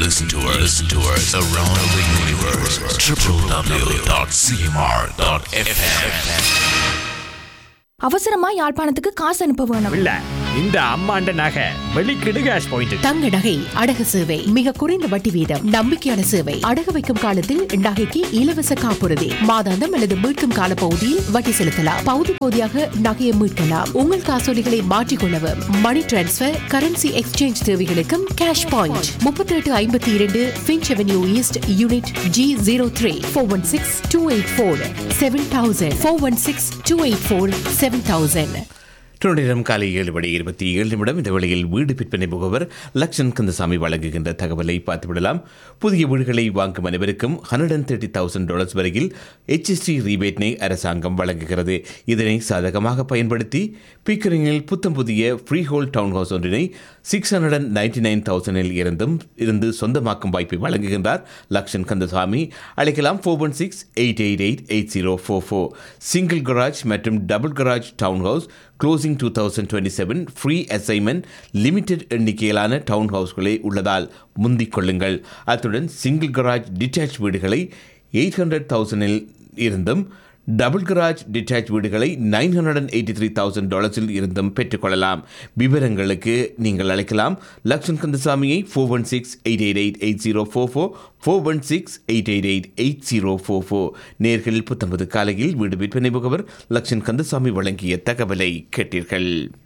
Listen to us, listen to us around the universe. www.cmr.fm. அவசரமா யாழ்ப்பாணத்துக்கு காசு அனுப்ப வேணும் இல்ல இந்த அம்மாண்ட நகை வெளிக்கிடு கேஷ் பாயிண்ட் தங்க நகை அடகு சேவை மிக குறைந்த வட்டி வீதம் நம்பிக்கையான சேவை அடகு வைக்கும் காலத்தில் நகைக்கு இலவச காப்புறுதி மாதாந்தம் அல்லது மீட்கும் கால பகுதியில் வட்டி செலுத்தலாம் பகுதி பகுதியாக நகையை மீட்கலாம் உங்கள் காசோலிகளை மாற்றிக்கொள்ளவும் மணி டிரான்ஸ்பர் கரன்சி எக்ஸ்சேஞ்ச் தேவைகளுக்கும் கேஷ் பாயிண்ட் முப்பத்தி எட்டு ஐம்பத்தி இரண்டு Finch avenue east unit G zero three four one six two eight four seven thousand four one six two eight four seven thousand நேரம் காலை ஏழு மணி இருபத்தி ஏழு நிமிடம் இந்த வேளையில் வீடு விற்பனை முகவர் லக்ஷன் கந்தசாமி வழங்குகின்ற தகவலை பார்த்துவிடலாம் புதிய வீடுகளை வாங்கும் அனைவருக்கும் hundred and thirty thousand dollars வரையில் HST ரீபேட்டினை அரசாங்கம் வழங்குகிறது இதனை சாதகமாக பயன்படுத்தி பிக்கரிங்கில் புத்தம் புதிய ஃப்ரீ ஹோல் டவுன் ஹவுஸ் ஒன்றினை six hundred and ninety nine தௌசண்டில் இருந்தும் இருந்து சொந்தமாக்கும் வாய்ப்பை வழங்குகின்றார் லக்ஷன் கந்தசாமி அழைக்கலாம் four one six eight eight eight eight zero four four single garage மற்றும் double garage townhouse closing two thousand twenty seven free assignment limited எண்ணிக்கையிலான டவுன் ஹவுஸ்களே உள்ளதால் முந்திக் கொள்ளுங்கள் அத்துடன் சிங்கிள் கராஜ் டிட்டாச் வீடுகளை எயிட் ஹண்ட்ரட் தௌசண்டில் இருந்தும் டபுள் கராஜ் டிட்டாச் வீடுகளை nine hundred and eighty three thousand டாலர்ஸில் இருந்தும் பெற்றுக்கொள்ளலாம் விவரங்களுக்கு நீங்கள் அழைக்கலாம் லக்ஷன் கந்தசாமியை four one six eight eight eight eight zero four four four one six eight eight eight eight zero four four நேர்களில் புத்தம்பது காலையில் வீடு விற்பனை முகவர் லக்ஷன் கந்தசாமி வழங்கிய தகவலை கேட்டீர்கள்